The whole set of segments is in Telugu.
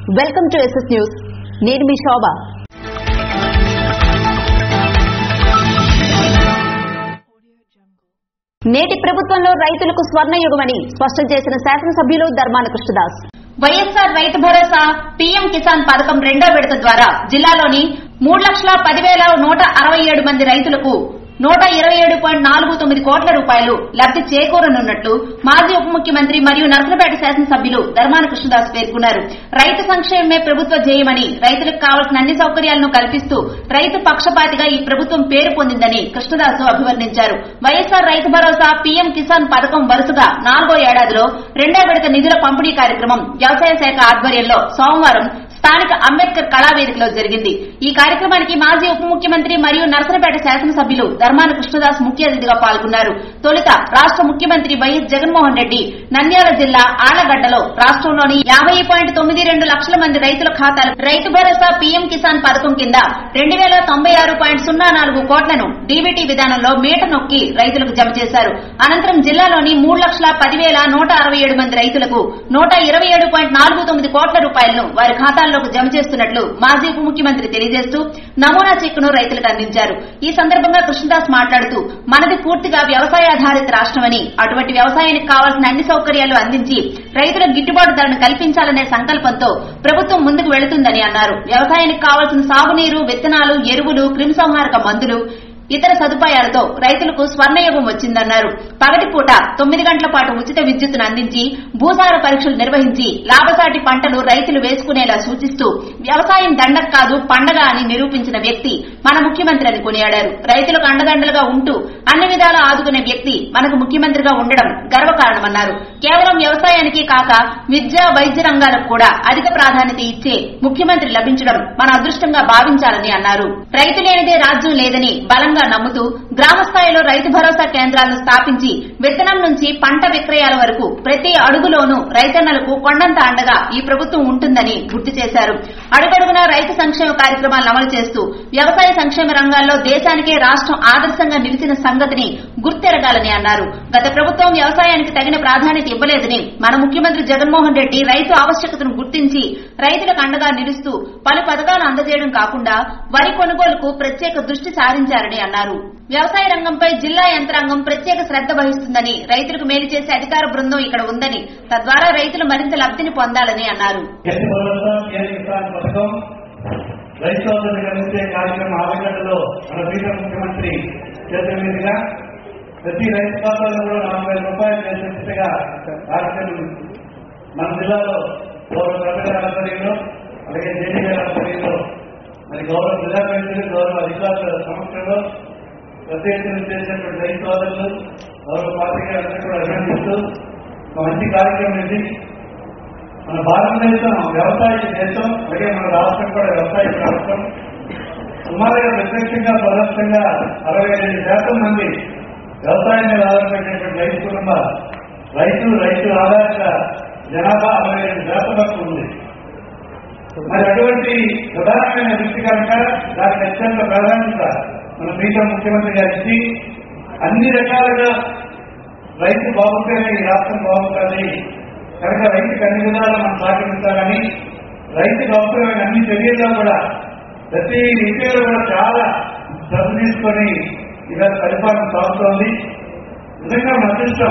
వెల్కమ్ టు ఎస్ఎస్ న్యూస్ నేను మీ శోభ నేటి ప్రభుత్వంలో రైతులకు స్వర్ణయుగమని స్పష్టం చేసిన శాసనసభ్యులు ధర్మాన కృష్ణదాస్ వైఎస్ఆర్ రైతు భరోసా పీఎం కిసాన్ పథకం రెండో విడత ద్వారా జిల్లాలోని మూడు లక్షల పదివేల నూట అరవై ఏడు మంది రైతులకు నూట ఇరవై ఏడు పాయింట్ నాలుగు తొమ్మిది కోట్ల రూపాయలు లబ్ది చేకూరనున్నట్లు మాజీ ఉప ముఖ్యమంత్రి మరియు నర్సలపేట శాసనసభ్యులు ధర్మాన కృష్ణదాస్ పేర్కొన్నారు రైతు సంక్షేమమే ప్రభుత్వ ధ్యేయమని రైతులకు కావాల్సిన అన్ని సౌకర్యాలను కల్పిస్తూ రైతు పక్షపాతిగా ఈ ప్రభుత్వం పేరు పొందిందని కృష్ణదాసు అభివర్ణించారు వైఎస్ఆర్ రైతు భరోసా పీఎం కిసాన్ పథకం వరుసగా నాలుగో ఏడాదిలో రెండో విడత నిధుల పంపిణీ కార్యక్రమం వ్యవసాయ శాఖ ఆధ్వర్యంలో సోమవారం స్థానిక అంబేద్కర్ కళావేదికలో జరిగింది ఈ కార్యక్రమానికి మాజీ ఉప ముఖ్యమంత్రి మరియు నరసనపేట శాసనసభ్యులు ధర్మాన కృష్ణదాస్ ముఖ్య అతిథిగా పాల్గొన్నారు తొలుత రాష్ట ముఖ్యమంత్రి వైఎస్ జగన్మోహన్ రెడ్డి నంద్యాల జిల్లా ఆళ్లగడ్డలో రాష్ట్రంలోని యాభై పాయింట్ తొమ్మిది రెండు లక్షల మంది రైతుల ఖాతాలు రైతు భరోసా పీఎం కిసాన్ పథకం కింద రెండు వేల తొంభై ఆరు పాయింట్ సున్నా నాలుగు కోట్లను డీబీటీ విధానంలో మేట నొక్కి రైతులకు జమ చేశారు అనంతరం జిల్లాలోని మూడు లక్షల పదివేల నూట అరవై ఏడు మంది రైతులకు నూట ఇరవై ఏడు పాయింట్ నాలుగు తొమ్మిది కోట్ల రూపాయలను వారి ఖాతాల్లోకి జమ చేస్తున్నట్లు మాజీ ఉప ముఖ్యమంత్రి తెలియజేస్తూ నమూనా చెక్కును రైతులకు అందించారు ఈ సందర్భంగా కృష్ణదాస్ మాట్లాడుతూ మనది పూర్తిగా వ్యవసాయాధారిత రాష్ట్రమని అటువంటి వ్యవసాయానికి కావాల్సిన అన్ని సౌకర్యాలు అందించి రైతులకు గిట్టుబాటు ధరను కల్పించాలనే సంకల్పంతో ప్రభుత్వం ముందుకు వెళుతుందని అన్నారు వ్యవసాయానికి కావాల్సిన సాగునీరు విత్తనాలు ఎరువులు క్రిమిసంహారక మందులు ఇతర సదుపాయాలతో రైతులకు స్వర్ణయుగం వచ్చిందన్నారు పగటిపూట తొమ్మిది గంటల పాటు ఉచిత విద్యుత్తును అందించి భూసార పరీక్షలు నిర్వహించి లాభసాటి పంటలు రైతులు వేసుకునేలా సూచిస్తూ వ్యవసాయం దండగ కాదు పండగ అని నిరూపించిన వ్యక్తి మన ముఖ్యమంత్రి అని కొనియాడారు రైతులకు అండదండలుగా ఉంటూ అన్ని విధాలా ఆదుకునే వ్యక్తి మనకు ముఖ్యమంత్రిగా ఉండడం గర్వకారణమన్నారు కేవలం వ్యవసాయానికి కాక విద్య వైద్య రంగాలకు కూడా అధిక ప్రాధాన్యత ఇచ్చే ముఖ్యమంత్రి లభించడం మన అదృష్టంగా భావించాలని అన్నారు రైతు లేనిదే రాజ్యం లేదని బలంగా నమ్ముతూ గ్రామ స్థాయిలో రైతు భరోసా కేంద్రాలను స్థాపించి విత్తనం నుంచి పంట విక్రయాల వరకు ప్రతి అడుగులోనూ రైతన్నలకు కొండంత అండగా ఈ ప్రభుత్వం ఉంటుందని గుర్తు చేశారు అడుగడుగునా రైతు సంక్షేమ కార్యక్రమాలను అమలు చేస్తూ వ్యవసాయ సంక్షేమ రంగాల్లో దేశానికే రాష్ట్రం ఆదర్శంగా నిలిచిన సంగతిని గుర్తెరగాలని అన్నారు గత ప్రభుత్వం వ్యవసాయానికి తగిన ప్రాధాన్యత ఇవ్వలేదని మన ముఖ్యమంత్రి జగన్మోహన్ రెడ్డి రైతు ఆవశ్యకతను గుర్తించి రైతులకు అండగా నిలుస్తూ పలు పథకాలు అందజేయడం కాకుండా వరి కొనుగోలుకు ప్రత్యేక దృష్టి సారించారని అన్నారు వ్యవసాయ రంగంపై జిల్లా యంత్రాంగం ప్రత్యేక శ్రద్ధ వహిస్తుందని రైతులకు మేలు చేసే అధికార బృందం ఇక్కడ ఉందని తద్వారా రైతులు మరింత లబ్ధిని పొందాలని అన్నారు రైతు భరోసా పీఎం కిసాన్ పథకం రైతు సోదరులకు అందించే కార్యక్రమం ఆలగడ్డలో మన ప్రీత ముఖ్యమంత్రి చేతుల మీదుగా ప్రతి రైతు ఖాతాలో కూడా నాలుగు వేల రూపాయలు చేసే దిశగా కార్యక్రమం మన జిల్లాలో గౌరవ కలెక్టర్ గారి ఆధ్వర్యంలో అలాగే జేడీ గారి ఆధ్వర్యంలో మరి గౌరవ జిల్లా కలెక్టర్ గౌరవ అధికారుల సమక్షంలో ప్రతి ఎత్తున చేసినటువంటి రైతు సోదరులు గౌరవ పార్టీ గారిని కూడా అభినందిస్తూ ఒక మంచి కార్యక్రమం ఇది మన భారతదేశం వ్యవసాయ దేశం అలాగే మన రాష్ట్రం కూడా వ్యవసాయ రాష్ట్రం సుమారుగా ప్రత్యక్షంగా పరోక్షంగా అరవై రెండు శాతం మంది వ్యవసాయం మీద ఆధారపడినటువంటి రైతు కుటుంబ రైతు రైతు ఆధారిత జనాభా అరవై రెండు శాతం వరకు ఉంది మరి అటువంటి ప్రధానమైన వృత్తి కనుక దానికి అత్యంత ప్రాధాన్యత మన ప్రీతం ముఖ్యమంత్రి గారికి అన్ని రకాలుగా రైతు బాగుంటేనే ఈ రాష్ట్రం బాగుంటుంది కనుక రైతుకు అన్ని విధాలు మనం సహకరించాలని రైతుకు అవసరమైన అన్ని చర్యల్లో కూడా ప్రతి విషయంలో కూడా చాలా శ్రద్ధ తీసుకొని ఇలా పరిపాలన సాగుతోంది నిజంగా మన అదృష్టం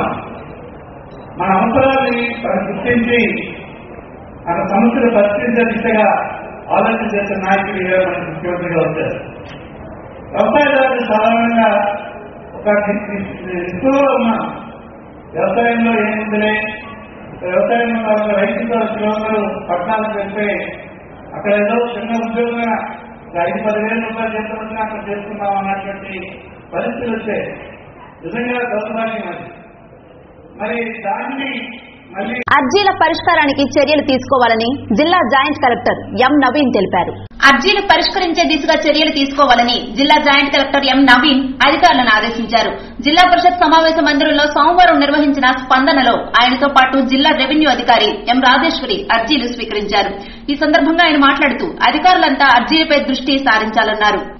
మన అవసరాన్ని మనం గుర్తించి మన సమస్యలు పరిష్కరించే దిశగా ఆలోచన చేసిన నాయకులు ఈవేళ మన ముఖ్యమంత్రిగా వచ్చారు వ్యవసాయదారులు సాధారణంగా ఒక ఇస్తులో ఉన్నాం వ్యవసాయంలో ఏముందిలే వ్యవసాయంలో కావాలి రైతులతో కిలోమీటర్లు పట్టణాలకు వెళ్తే అక్కడ ఏదో చిన్న ఉద్యోగంగా ఒక ఐదు పదివేల రూపాయలు చేస్తున్నా అక్కడ చేసుకుందాం అన్నటువంటి పరిస్థితులు వచ్చాయి నిజంగా దౌర్భాగ్యం అది మరి దాన్ని మళ్ళీ అర్జీల పరిష్కారానికి చర్యలు తీసుకోవాలని జిల్లా జాయింట్ కలెక్టర్ ఎం నవీన్ తెలిపారు అర్జీలు పరిష్కరించే దిశగా చర్యలు తీసుకోవాలని జిల్లా జాయింట్ కలెక్టర్ ఎం నవీన్ అధికారులను ఆదేశించారు జిల్లా పరిషత్ సమావేశ మందిరంలో సోమవారం నిర్వహించిన స్పందనలో ఆయనతో పాటు జిల్లా రెవెన్యూ అధికారి ఎం రాజేశ్వరి అర్జీలు స్వీకరించారు ఈ సందర్భంగా ఆయన మాట్లాడుతూ అధికారులంతా అర్జీలపై దృష్టి సారించాలన్నారు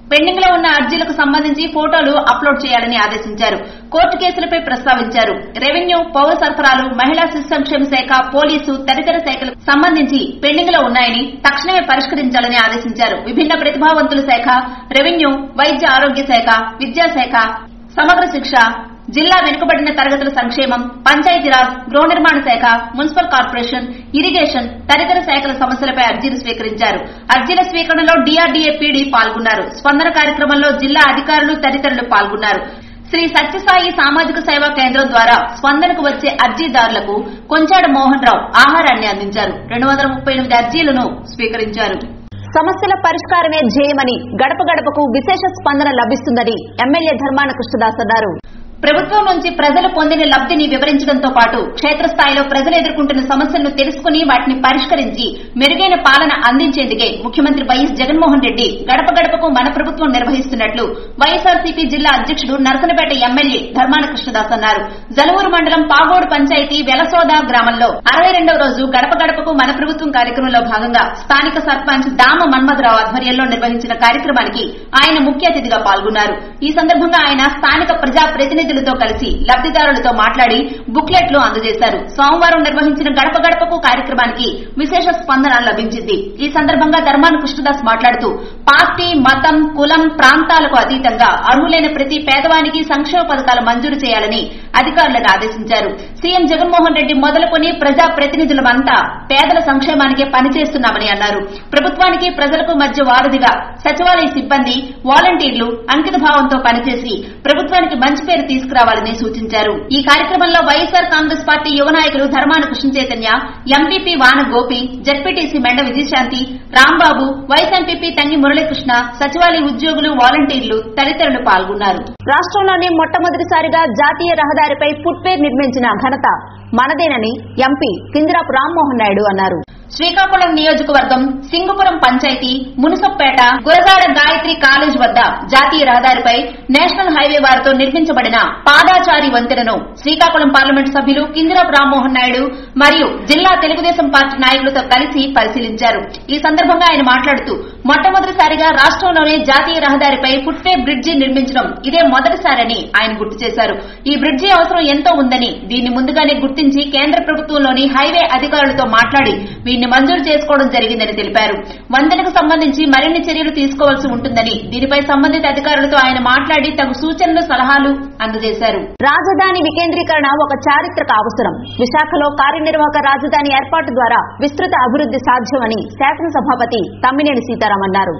పెండింగ్ లో ఉన్న అర్జీలకు సంబంధించి ఫోటోలు అప్లోడ్ చేయాలని ఆదేశించారు కోర్టు కేసులపై ప్రస్తావించారు రెవెన్యూ పౌర సరఫరాలు మహిళా శిశు సంక్షేమ శాఖ పోలీసు తదితర శాఖలకు సంబంధించి పెండింగ్ లో ఉన్నాయని తక్షణమే పరిష్కరించాలని ఆదేశించారు విభిన్న ప్రతిభావంతుల శాఖ రెవెన్యూ వైద్య ఆరోగ్య శాఖ విద్యాశాఖ సమగ్ర శిక్ష జిల్లా వెనుకబడిన తరగతుల సంక్షేమం పంచాయతీరాజ్ గృహ నిర్మాణ శాఖ మున్సిపల్ కార్పొరేషన్ ఇరిగేషన్ తదితర శాఖల సమస్యలపై అర్జీలు స్వీకరించారు అర్జీల స్వీకరణలో డీఆర్డీఏ పీడీ పాల్గొన్నారు స్పందన కార్యక్రమంలో జిల్లా అధికారులు తదితరులు పాల్గొన్నారు శ్రీ సత్యసాయి సామాజిక సేవా కేంద్రం ద్వారా స్పందనకు వచ్చే అర్జీదారులకు కొంచాడ మోహన్ రావు ఆహారాన్ని అందించారు రెండు వందల ముప్పై ఎనిమిది అర్జీలను స్వీకరించారు సమస్యల పరిష్కారమే ధ్యేయమని గడప గడపకు విశేష స్పందన లభిస్తుందని ఎమ్మెల్యే ధర్మాన కృష్ణదాస్ అన్నారు ప్రభుత్వం నుంచి ప్రజలు పొందిన లబ్దిని వివరించడంతో పాటు క్షేత్రస్థాయిలో ప్రజలు ఎదుర్కొంటున్న సమస్యలను తెలుసుకుని వాటిని పరిష్కరించి మెరుగైన పాలన అందించేందుకే ముఖ్యమంత్రి వైఎస్ జగన్మోహన్ రెడ్డి గడప గడపకు మన ప్రభుత్వం నిర్వహిస్తున్నట్లు వైఎస్ఆర్సీపీ జిల్లా అధ్యక్షుడు నరసనపేట ఎమ్మెల్యే ధర్మాన కృష్ణదాస్ అన్నారు జలవూరు మండలం పాగోడు పంచాయతీ వెలసోద గ్రామంలో అరవై రెండవ రోజు గడప గడపకు మన ప్రభుత్వం కార్యక్రమంలో భాగంగా స్థానిక సర్పంచ్ దామ మన్మథరావు ఆధ్వర్యంలో నిర్వహించిన కార్యక్రమానికి ఆయన ముఖ్య అతిథిగా పాల్గొన్నారు ఈ సందర్భంగా ఆయన స్థానిక ప్రజా ప్రతినిధులతో కలిసి లబ్దిదారులతో మాట్లాడి బుక్లెట్లు అందజేశారు సోమవారం నిర్వహించిన గడప గడపకు కార్యక్రమానికి విశేష స్పందన లభించింది ఈ సందర్భంగా ధర్మాన కృష్ణదాస్ మాట్లాడుతూ పార్టీ మతం కులం ప్రాంతాలకు అతీతంగా అర్హులైన ప్రతి పేదవానికి సంక్షేమ పథకాలు మంజూరు చేయాలని అధికారులను ఆదేశించారు సీఎం జగన్మోహన్ రెడ్డి మొదలుకొని ప్రజా ప్రతినిధులమంతా పేదల సంక్షేమానికే పనిచేస్తున్నామని అన్నారు ప్రభుత్వానికి ప్రజలకు మధ్య వారధిగా సచివాలయ సిబ్బంది వాలంటీర్లు అంకిత భావంతో పనిచేసి ప్రభుత్వానికి మంచి పేరు తీసుకురావాలని సూచించారు ఈ కార్యక్రమంలో వైఎస్ఆర్ కాంగ్రెస్ పార్టీ యువ నాయకులు Dharmana Krishna Chaitanya MPP Vana Gopi ZPTC Menda Vijayashanti Rambabu vice MPP Tangi Muralikrishna సచివాలయ ఉద్యోగులు వాలంటీర్లు తదితరులు పాల్గొన్నారు రాష్ట్రంలోనే మొట్టమొదటిసారిగా జాతీయ రహదారిపై ఫుట్వేర్ నిర్మించిన ఘనత మనదేనని ఎంపీ కిందిరాపు రామ్మోహన్ నాయుడు అన్నారు శ్రీకాకుళం నియోజకవర్గం సింగుపురం పంచాయతీ మునుసప్పేట గురజాడ గాయత్రి కాలేజ్ వద్ద జాతీయ రహదారిపై నేషనల్ హైవే వారితో నిర్మించబడిన పాదాచారి వంతెనను శ్రీకాకుళం పార్లమెంటు సభ్యులు కిందిరాపు రామ్మోహన్ నాయుడు మరియు జిల్లా తెలుగుదేశం పార్టీ నాయకులతో కలిసి పరిశీలించారు ఈ సందర్భంగా ఆయన మాట్లాడుతూ మొట్టమొదటిసారిగా రాష్ట్రంలోనే జాతీయ రహదారిపై ఫుట్వే బ్రిడ్జి నిర్మించడం ఇదే మొదటిసారని ఆయన గుర్తు చేశారు ఈ బ్రిడ్జి అవసరం ఎంతో ఉందని దీన్ని ముందుగానే గుర్తించి కేంద్ర ప్రభుత్వంలోని హైవే అధికారులతో మాట్లాడి దీన్ని మంజూరు చేసుకోవడం జరిగిందని తెలిపారు వంతెనకు సంబంధించి మరిన్ని చర్యలు తీసుకోవాల్సి ఉంటుందని దీనిపై సంబంధిత అధికారులతో ఆయన మాట్లాడి తగు సూచనలు సలహాలు అందజేశారు రాజధాని వికేంద్రీకరణ ఒక చారిత్రక అవసరం విశాఖలో కార్యనిర్వాహక రాజధాని ఏర్పాటు ద్వారా విస్తృత అభివృద్ది సాధ్యమని శాసనసభాపతి తమ్మినేని సీతారాం అన్నారు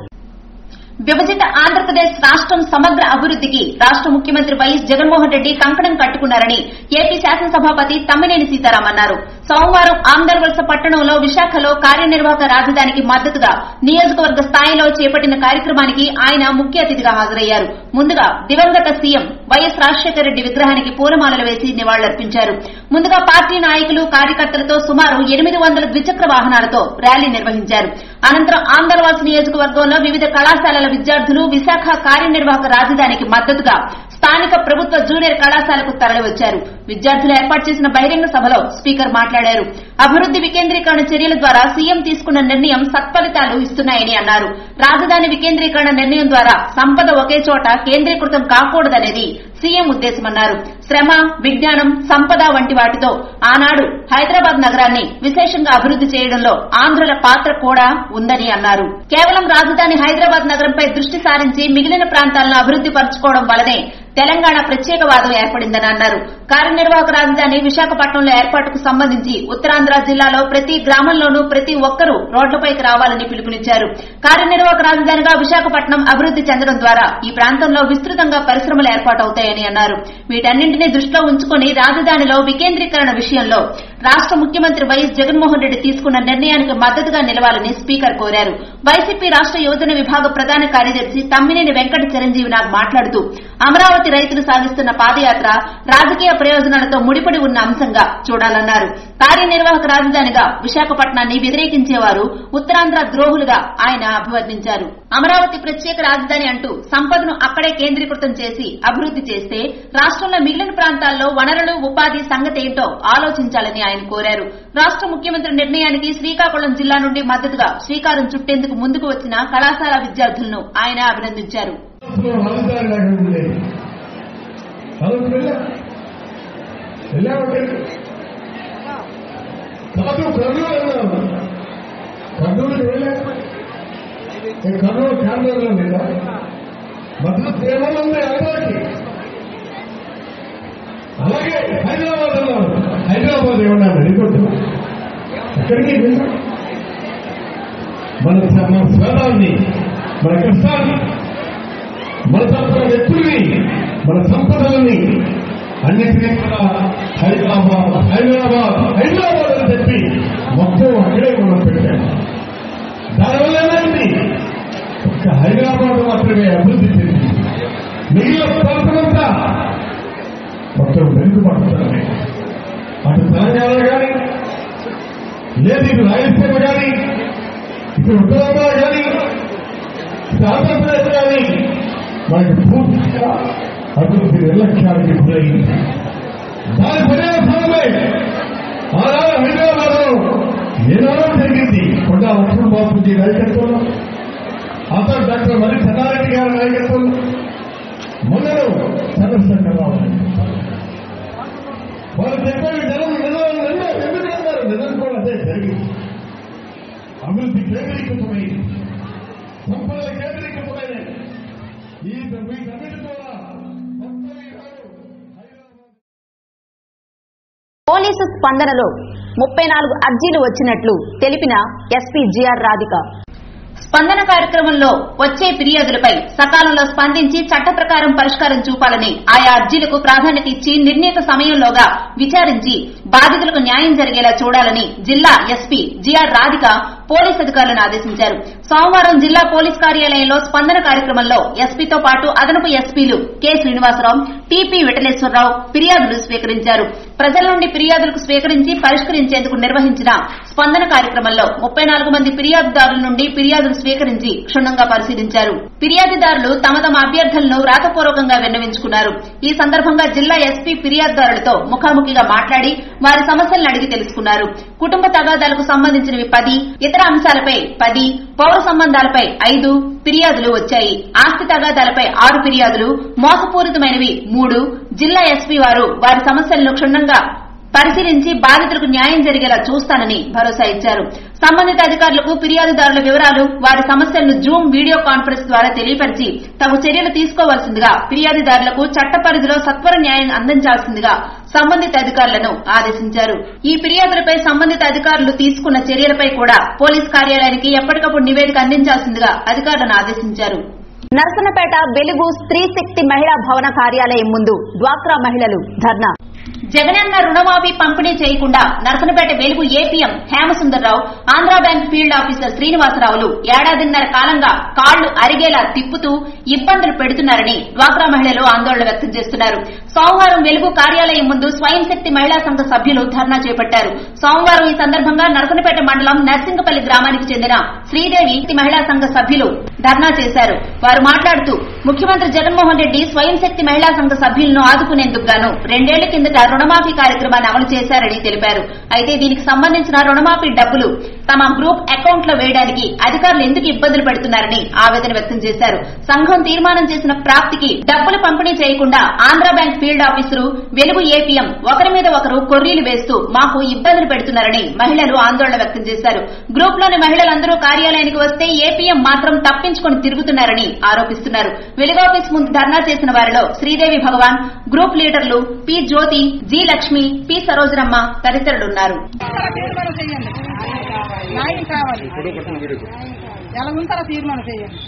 విభజిత ఆంధ్రప్రదేశ్ రాష్ట్రం సమగ్ర అభివృద్దికి రాష్ట్ర ముఖ్యమంత్రి వైఎస్ జగన్మోహన్ రెడ్డి కంకణం కట్టుకున్నారని ఏపీ శాసనసభాపతి తమ్మినేని సీతారాం అన్నారు సోమవారం ఆంధ్రవలస పట్టణంలో విశాఖలో కార్యనిర్వాహక రాజధానికి మద్దతుగా నియోజకవర్గ స్థాయిలో చేపట్టిన కార్యక్రమానికి ఆయన ముఖ్య అతిథిగా హాజరయ్యారు ముందుగా దివంగత సీఎం వైఎస్ రాజశేఖర రెడ్డి విగ్రహానికి పూలమాలలు వేసి నివాళులర్పించారు ముందుగా పార్టీ నాయకులు కార్యకర్తలతో సుమారు ఎనిమిది వందల ద్విచక్ర వాహనాలతో ర్యాలీ నిర్వహించారు అనంతరం ఆంధ్రవాల్స్ నియోజకవర్గంలో వివిధ కళాశాలల విద్యార్థులు విశాఖ కార్యనిర్వాహక రాజధానికి మద్దతుగా స్థానిక ప్రభుత్వ జూనియర్ కళాశాలకు తరలివచ్చారు విద్యార్థులు ఏర్పాటు చేసిన బహిరంగ సభలో స్పీకర్ మాట్లాడారు అభివృద్ది వికేంద్రీకరణ చర్యల ద్వారా సీఎం తీసుకున్న నిర్ణయం సత్ఫలితాలు ఇస్తున్నాయని అన్నారు రాజధాని వికేంద్రీకరణ నిర్ణయం ద్వారా సంపద ఒకే చోట కేంద్రీకృతం కాకూడదనేది సీఎం ఉద్దేశమన్నారు శ్రమ విజ్ఞానం సంపద వంటి వాటితో ఆనాడు హైదరాబాద్ నగరాన్ని విశేషంగా అభివృద్ది చేయడంలో ఆంధ్రుల పాత్ర కూడా ఉందని అన్నారు కేవలం రాజధాని హైదరాబాద్ నగరంపై దృష్టి సారించి మిగిలిన ప్రాంతాలను అభివృద్ది పరచుకోవడం వల్లనే తెలంగాణ ప్రత్యేకవాదం ఏర్పడిందని అన్నారు కార్యనిర్వాహక రాజధాని విశాఖపట్నంలో ఏర్పాటుకు సంబంధించి ఉత్తరాంధ్ర జిల్లాలో ప్రతి గ్రామంలోనూ ప్రతి ఒక్కరూ రోడ్లపైకి రావాలని పిలుపునిచ్చారు కార్యనిర్వాహక రాజధానిగా విశాఖపట్నం అభివృద్ది చెందడం ద్వారా ఈ ప్రాంతంలో విస్తృతంగా పరిశ్రమలు ఏర్పాటవుతాయని అన్నారు వీటన్నింటినీ దృష్టిలో ఉంచుకుని రాజధానిలో వికేంద్రీకరణ విషయంలో రాష్ట ముఖ్యమంత్రి వైఎస్ జగన్మోహన్ రెడ్డి తీసుకున్న నిర్ణయానికి మద్దతుగా నిలవాలని స్పీకర్ కోరారు వైసీపీ రాష్ట యోజన విభాగ ప్రధాన కార్యదర్శి తమ్మినేని వెంకట చిరంజీవి నాగ్ మాట్లాడుతూ అమరావతి రైతులు సాగిస్తున్న పాదయాత్ర రాజకీయ ప్రయోజనాలతో ముడిపడి ఉన్న అంశంగా చూడాలన్నారు కార్యనిర్వాహక రాజధానిగా విశాఖపట్నాన్ని వ్యతిరేకించేవారు ఉత్తరాంధ్ర ద్రోహులుగా ఆయన అభివర్ణించారు అమరావతి ప్రత్యేక రాజధాని అంటూ సంపదను అక్కడే కేంద్రీకృతం చేసి అభివృద్ది చేస్తే రాష్ట్రంలో మిగిలిన ప్రాంతాల్లో వనరులు ఉపాధి సంగతేంటో ఆలోచించాలని ఆయన కోరారు రాష్ట్ర ముఖ్యమంత్రి నిర్ణయానికి శ్రీకాకుళం జిల్లా నుండి మద్దతుగా శ్రీకారం చుట్టేందుకు ముందుకు వచ్చిన కళాశాల విద్యార్థులను ఆయన అభినందించారు రాజధాని లాగా ఉండేది చదువుకు వెళ్ళా వెళ్ళామంటే కాదు కర్నూలు వెళ్ళాము కర్నూలుకి వెళ్ళా నేను కర్నూలు కారణంలో లేదా మద్రాసు కేవలం ఉంది అందరికి అలాగే హైదరాబాద్ అన్నాను హైదరాబాద్ ఏమన్నా వెళ్ళిపోతు ఎక్కడికి వెళ్ళా మన మన స్వేదాన్ని మన కష్టాన్ని మన తరపున వ్యక్తుల్ని మన సంపదలని అన్నిటినీ కూడా హైదరాబాద్ హైదరాబాద్ హైదరాబాద్ అని చెప్పి మొత్తం అక్కడే మనం పెట్టాం దానివల్ల ఏమైంది ఒక్క హైదరాబాద్ మాత్రమే అభివృద్ధి చెందింది మిగిలిన ప్రాంతమంతా మొత్తం వెనుకబడుతుంది అటు తెలంగాణ కానీ లేదు ఇటు రాయలసీమ కానీ ఇటు ఉత్తరాంధ్ర కానీ ఇటు ఆంధ్రప్రదేశ్ కానీ మనకి పూర్తిగా అభివృద్ధి నిర్లక్ష్యానికి గురైంది దాని పర్యవసానమే ఆనాడు హైదరాబాద్ ఏనాడో జరిగింది కొండ లక్ష్మణ బాబుజీ నాయకత్వంలో అతను డాక్టర్ మరి చెన్నారెడ్డి గారి నాయకత్వంలో మొన్నను చంద్రశేఖరరావు నాయకత్వంలో. వారు చెప్పారు జనం నిజం నిజం ఎందుకు అన్నారు నిజం కూడా అదే జరిగింది అభివృద్ధి కేంద్రీకృతమైంది సంపదల కేంద్రీకృతమైనది ఈ వీటన్నిటి ద్వారా మొత్తం ఈనాడు హైదరాబాద్ పోలీసు స్పందనలో ముప్పై నాలుగు అర్జీలు వచ్చినట్లు తెలిపిన ఎస్పీ జిఆర్ రాధిక స్పందన కార్యక్రమంలో వచ్చే ఫిర్యాదులపై సకాలంలో స్పందించి చట్ట ప్రకారం పరిష్కారం చూపాలని ఆయా అర్జీలకు ప్రాధాన్యత ఇచ్చి నిర్ణీత సమయంలోగా విచారించి బాధితులకు న్యాయం జరిగేలా చూడాలని జిల్లా ఎస్పీ జిఆర్ రాధిక పోలీస్ అధికారులను ఆదేశించారు సోమవారం జిల్లా పోలీస్ కార్యాలయంలో స్పందన కార్యక్రమంలో ఎస్పీతో పాటు అదనపు ఎస్పీలు కె శ్రీనివాసరావు టిపి విఠలేశ్వరరావు ఫిర్యాదులు స్వీకరించారు ప్రజల నుండి ఫిర్యాదులకు స్వీకరించి పరిష్కరించేందుకు నిర్వహించిన స్పందన కార్యక్రమంలో ముప్పై నాలుగు మంది ఫిర్యాదుదారుల నుండి ఫిర్యాదులు స్వీకరించి క్షుణ్ణంగా పరిశీలించారు ఫిర్యాదుదారులు తమ తమ అభ్యర్థనలను వ్రాతపూర్వకంగా విన్నవించుకున్నారు ఈ సందర్భంగా జిల్లా ఎస్పీ ఫిర్యాదుదారులతో ముఖాముఖిగా మాట్లాడి వారి సమస్యలను అడిగి తెలుసుకున్నారు కుటుంబ తగాదాలకు సంబంధించినవి పది ఇతర అంశాలపై పది పౌర సంబంధాలపై ఐదు ఫిర్యాదులు వచ్చాయి ఆస్తి తగాదాలపై ఆరు ఫిర్యాదులు మోసపూరితమైనవి మూడు జిల్లా ఎస్పీ వారు వారి సమస్యలను క్షుణ్ణంగా పరిశీలించి బాధితులకు న్యాయం జరిగేలా చూస్తానని భరోసా ఇచ్చారు సంబంధిత అధికారులకు ఫిర్యాదుదారుల వివరాలు వారి సమస్యలను జూమ్ వీడియో కాన్ఫరెన్స్ ద్వారా తెలియపరిచి తగు చర్యలు తీసుకోవాల్సిందిగా ఫిర్యాదుదారులకు చట్ట పరిధిలో సత్వర న్యాయం అందించాల్సిందిగా సంబంధిత అధికారులను ఆదేశించారు ఈ ఫిర్యాదులపై సంబంధిత అధికారులు తీసుకున్న చర్యలపై కూడా పోలీస్ కార్యాలయానికి ఎప్పటికప్పుడు నివేదిక అందించాల్సిందిగా అధికారులను ఆదేశించారు నరసనపేట వెలుగు స్త్రీ శక్తి మహిళా భవన కార్యాలయం ముందు డ్వాక్రా మహిళలు ధర్నా జగనన్న రుణమాఫీ పంపిణీ చేయకుండా Narasanapeta Velugu APM Hemasundar Rao Andhra bank field officer శ్రీనివాసరావులు ఏడాదిన్నర కాలంగా కాళ్లు అరిగేలా తిప్పుతూ ఇబ్బందులు పెడుతున్నారని డ్వాక్రా మహిళలు ఆందోళన వ్యక్తం చేస్తున్నారు సోమవారం వెలుగు కార్యాలయం ముందు స్వయం శక్తి మహిళా సంఘ సభ్యులు ధర్నా చేపట్టారు సోమవారం ఈ సందర్భంగా నరసనపేట మండలం నర్సింగపల్లి గ్రామానికి చెందిన శ్రీదేవి మహిళా సంఘ సభ్యులు ధర్నా చేశారు వారు మాట్లాడుతూ ముఖ్యమంత్రి జగన్మోహన్ రెడ్డి స్వయం శక్తి మహిళా సంఘ సభ్యులను ఆదుకునేందుకు గాను రెండేళ్ల కిందట రుణమాఫీ కార్యక్రమాన్ని అమలు చేశారని తెలిపారు అయితే దీనికి సంబంధించిన రుణమాఫీ డబ్బులు తమ గ్రూప్ అకౌంట్ లో వేయడానికి అధికారులు ఎందుకు ఇబ్బందులు పెడుతున్నారని ఆవేదన వ్యక్తం చేశారు సంఘం తీర్మానం చేసిన ప్రాప్తికి డబ్బులు పంపిణీ చేయకుండా Andhra bank field officer Velugu APM ఒకరి మీద ఒకరు కొర్రీలు వేస్తూ మాకు ఇబ్బందులు పెడుతున్నారని మహిళలు ఆందోళన వ్యక్తం చేశారు గ్రూప్ లోని మహిళలందరూ కార్యాలయానికి వస్తే ఏపీఎం మాత్రం తప్పించుకొని తిరుగుతున్నారని ఆరోపిస్తున్నారు వెలుగు ఆఫీస్ ముందు ధర్నా చేసిన వారిలో శ్రీదేవి భగవాన్ గ్రూప్ లీడర్లు P Jyothi G Lakshmi P Sarojanamma తదితరులున్నారు తీర్మానం చేయండి న్యాయం కావాలి ఎలా ఉంటారో తీర్మానం చేయండి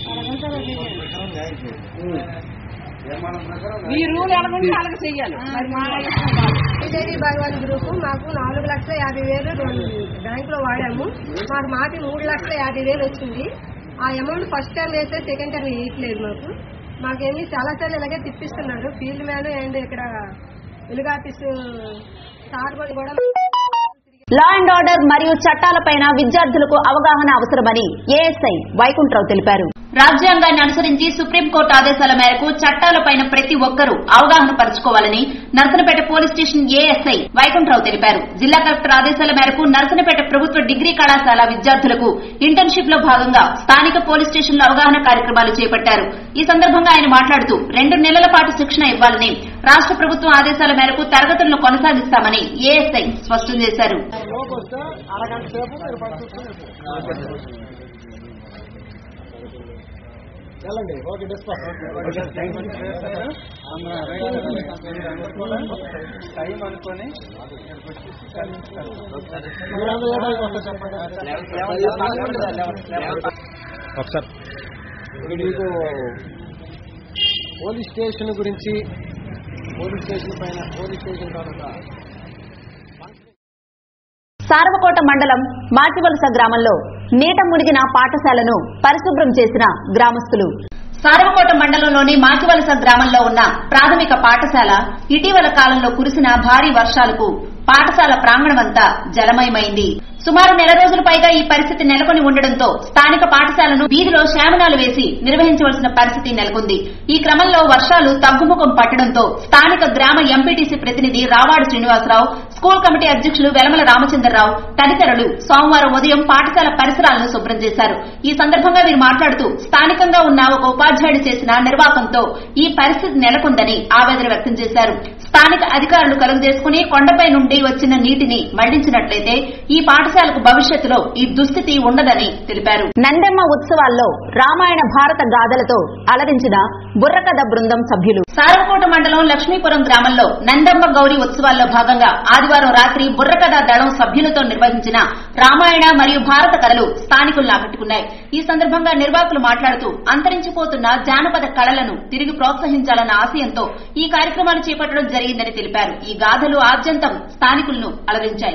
మీ రూల్ ఎలా ఉంటే అలాగే చెయ్యాలి మరి మా ఇష్టం కాదు. శ్రీదేవి భగవాన్ గ్రూప్ మాకు నాలుగు లక్షల యాభై వేలు బ్యాంక్ లో వాడాము మాకు మాకి మూడు లక్షల యాభై వేలు వచ్చింది ఆ అమౌంట్ ఫస్ట్ టైం వేస్తే సెకండ్ టైం వేయట్లేదు మాకు మాకేమి చాలా సార్లు ఇలాగే తిప్పిస్తున్నారు ఫీల్డ్ మ్యాన్ అండ్ ఇక్కడ వెలుగు ఆఫీసు సార్ కూడా లా అండ్ ఆర్డర్ మరియు చట్టాలపైన విద్యార్థులకు అవగాహన అవసరమని ఏఎస్ఐ వైకుంఠరావు తెలిపారు రాజ్యాంగాన్ని అనుసరించి సుప్రీంకోర్టు ఆదేశాల మేరకు చట్టాలపైన ప్రతి ఒక్కరూ అవగాహన పరుచుకోవాలని Narsanapeta police station ASI Vaikuntha Rao తెలిపారు జిల్లా కలెక్టర్ ఆదేశాల మేరకు నర్సనపేట ప్రభుత్వ డిగ్రీ కళాశాల విద్యార్థులకు ఇంటర్న్షిప్ లో భాగంగా స్థానిక పోలీస్ స్టేషన్లో అవగాహన కార్యక్రమాలు చేపట్టారు ఈ సందర్భంగా ఆయన మాట్లాడుతూ రెండు నెలల పాటు శిక్షణ ఇవ్వాలని రాష్ట ప్రభుత్వం ఆదేశాల మేరకు తరగతులను కొనసాగిస్తామని ఏఎస్ఐ స్పష్టం చేశారు ఒకసారి మీకు పోలీస్ స్టేషన్ గురించి పోలీస్ స్టేషన్ పైన పోలీస్ స్టేషన్ తర్వాత సారవకోట మండలం మాచివలస గ్రామంలో నీట మునిగిన పాఠశాలను పరిశుభ్రం చేసిన గ్రామస్తులు సారవకోట మండలంలోని మాచివలస గ్రామంలో ఉన్న ప్రాథమిక పాఠశాల ఇటీవల కాలంలో కురిసిన భారీ వర్షాలకు పాఠశాల ప్రాంగణమంతా జలమయమైంది సుమారు నెల రోజుల పైగా ఈ పరిస్థితి నెలకొని ఉండడంతో స్థానిక పాఠశాలను వీధిలో శామనాలు వేసి నిర్వహించవలసిన పరిస్థితి నెలకొంది ఈ క్రమంలో వర్షాలు తగ్గుముఖం పట్టడంతో స్థానిక గ్రామ ఎంపీటీసీ ప్రతినిధి రావాడు శ్రీనివాసరావు స్కూల్ కమిటీ అధ్యక్షులు వెలమల రామచంద్రరావు తదితరులు సోమవారం ఉదయం పాఠశాల పరిసరాలను శుభ్రం చేశారు ఈ సందర్భంగా వీరు మాట్లాడుతూ స్థానికంగా ఉన్న ఒక ఉపాధ్యాయుడు చేసిన నిర్వాకంతో ఈ పరిస్థితి నెలకొందని ఆవేదన వ్యక్తం చేశారు స్థానిక అధికారులు కలుగజేసుకుని కొండపై నుండి వచ్చిన నీటిని మళ్లించినట్లయితే ఈ పాఠశాలకు భవిష్యత్తులో ఈ దుస్థితి ఉండదని తెలిపారు నందెమ్మ ఉత్సవాల్లో రామాయణ భారత గాథలతో అలరించిన బుర్రకథ బృందం సభ్యులు సారవకోట మండలం లక్ష్మీపురం గ్రామంలో నందమ్మ గౌరి ఉత్సవాల్లో భాగంగా ఆదివారం రాత్రి బుర్రకథ దళం సభ్యులతో నిర్వహించిన రామాయణ మరియు భారత కథలు స్థానికులను ఆకట్టుకున్నాయి ఈ సందర్భంగా నిర్వాహకులు మాట్లాడుతూ అంతరించిపోతున్న జానపద కళలను తిరిగి ప్రోత్సహించాలన్న ఆశయంతో ఈ కార్యక్రమాలు చేపట్టడం జరిగిందని తెలిపారు ఈ గాథలు ఆద్యంతం స్థానికులను అలరించాయి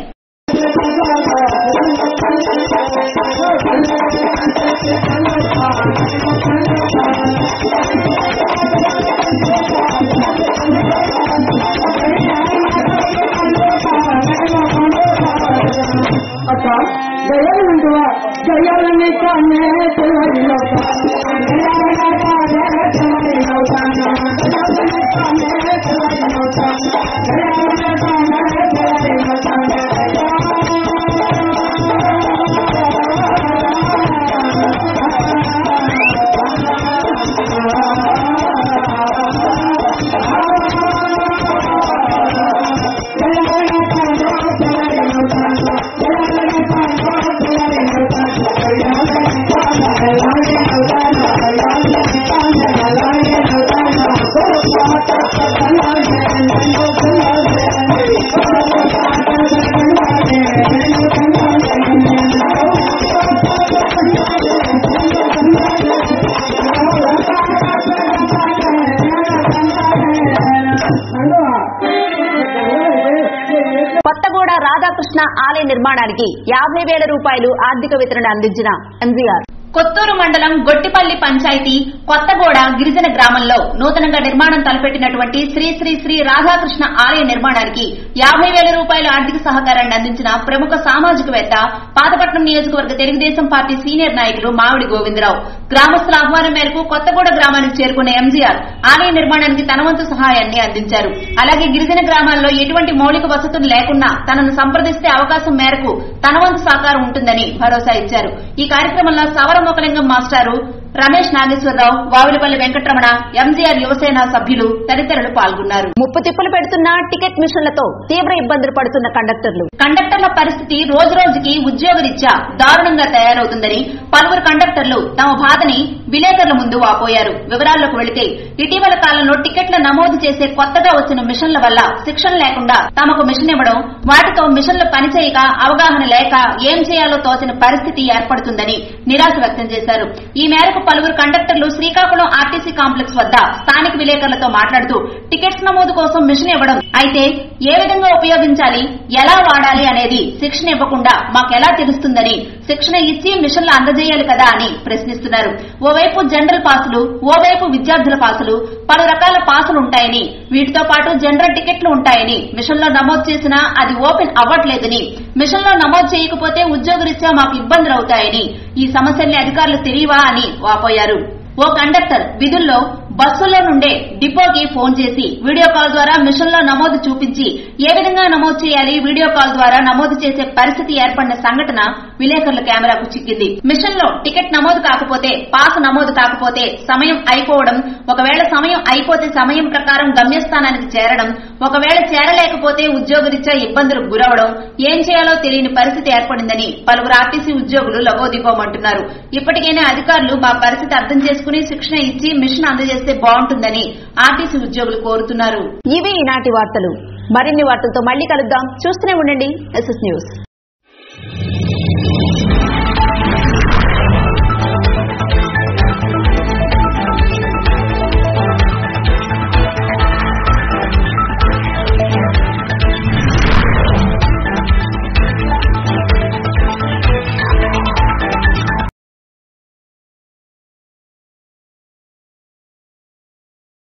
కొత్తగూడ రాధాకృష్ణ ఆలయ నిర్మాణానికి యాభై వేల రూపాయలు ఆర్థిక వితరణ అందించిన ఎంజీఆర్ కొత్తూరు మండలం గొట్టిపల్లి పంచాయతీ కొత్తగూడ గిరిజన గ్రామంలో నూతనంగా నిర్మాణం తలపెట్టినటువంటి శ్రీ శ్రీ శ్రీ రాధాకృష్ణ ఆలయ నిర్మాణానికి యాభై వేల రూపాయల ఆర్థిక సహకారాన్ని అందించిన ప్రముఖ సామాజికవేత్త పాతపట్నం నియోజకవర్గ తెలుగుదేశం పార్టీ సీనియర్ నాయకులు మామిడి గోవిందరావు గ్రామస్తుల ఆహ్వానం మేరకు కొత్తగూడ గ్రామానికి చేరుకున్న ఎంజీఆర్ ఆలయ నిర్మాణానికి తన వంతు సహాయాన్ని అందించారు అలాగే గిరిజన గ్రామాల్లో ఎటువంటి మౌలిక వసతులు లేకున్నా తనను సంప్రదిస్తే అవకాశం మేరకు తన వంతు సహకారం ఉంటుందని భరోసా ఇచ్చారు ఈ కార్యక్రమంలో సవర మొకలింగం మాస్టారు రమేష్ నాగేశ్వరరావు వావిలపల్లి వెంకటరమణ ఎంజీఆర్ యువసేన సభ్యులు తదితరులు పాల్గొన్నారు ముప్పు తిప్పులు పెడుతున్న టికెట్ మిషన్లతో తీవ్ర ఇబ్బందులు పడుతున్న కండక్టర్లు కండక్టర్ల పరిస్థితి రోజు రోజుకి ఉద్యోగరీత్యా దారుణంగా తయారవుతుందని పలువురు కండక్టర్లు తమ బాధని విలేకరుల ముందు వాపోయారు వివరాల్లోకి వెళితే ఇటీవల కాలంలో టికెట్ల నమోదు చేసే కొత్తగా వచ్చిన మిషన్ల వల్ల శిక్షణ లేకుండా తమకు మిషన్ ఇవ్వడం వాటితో మిషన్లు పనిచేయక అవగాహన లేక ఏం చేయాలో తోచని పరిస్థితి ఏర్పడుతుందని నిరాశ వ్యక్తం చేశారు ఈ మేరకు పలువురు కండక్టర్లు శ్రీకాకుళం ఆర్టీసీ కాంప్లెక్స్ వద్ద స్థానిక విలేకరులతో మాట్లాడుతూ టికెట్స్ నమోదు కోసం మిషన్ ఇవ్వడం అయితే ఏ విధంగా ఉపయోగించాలి ఎలా వాడాలి అనేది శిక్షణ ఇవ్వకుండా మాకెలా తెలుస్తుందని శిక్షణ ఇచ్చి మిషన్లు అందజేయాలి కదా అని ప్రశ్నిస్తున్నారు ఓవైపు జనరల్ పాసులు ఓవైపు విద్యార్థుల పాసులు పలు రకాల పాసులు ఉంటాయని వీటితో పాటు జనరల్ టికెట్లు ఉంటాయని మిషన్ లో నమోదు చేసినా అది ఓపెన్ అవ్వట్లేదని మిషన్ లో నమోదు చేయకపోతే ఉద్యోగరీత్యా మాకు ఇబ్బందులు అవుతాయని ఈ సమస్యల్ని అధికారులు తెలియవా అని వాపోయారు ఓ కండక్టర్ విధుల్లో బస్సులో నుండే డిపోకి ఫోన్ చేసి వీడియో కాల్ ద్వారా మిషన్ లో నమోదు చూపించి ఏ విధంగా నమోదు చేయాలి వీడియో కాల్ ద్వారా నమోదు చేసే పరిస్థితి ఏర్పడిన సంఘటన విలేకరుల కెమెరాకు చిక్కింది మిషన్ లో టికెట్ నమోదు కాకపోతే పాస్ నమోదు కాకపోతే సమయం అయిపోవడం ఒకవేళ సమయం అయిపోతే సమయం ప్రకారం గమ్యస్థానానికి చేరడం ఒకవేళ చేరలేకపోతే ఉద్యోగరీత్యా ఇబ్బందులకు గురవడం ఏం చేయాలో తెలియని పరిస్థితి ఏర్పడిందని పలువురు ఆర్టీసీ ఉద్యోగులు లగోదిగోమంటున్నారు ఇప్పటికైనా అధికారులు మా పరిస్థితి అర్థం చేసుకుని శిక్షణ ఇచ్చి మిషన్ అందజేస్తే బాగుంటుందని ఆర్టీసీ ఉద్యోగులు కోరుతున్నారు ఇవి ఈనాటి వార్తలు మరిన్ని వార్తలతో మళ్ళీ కలుద్దాం చూస్తూనే ఉండండి ఎస్ఎస్ న్యూస్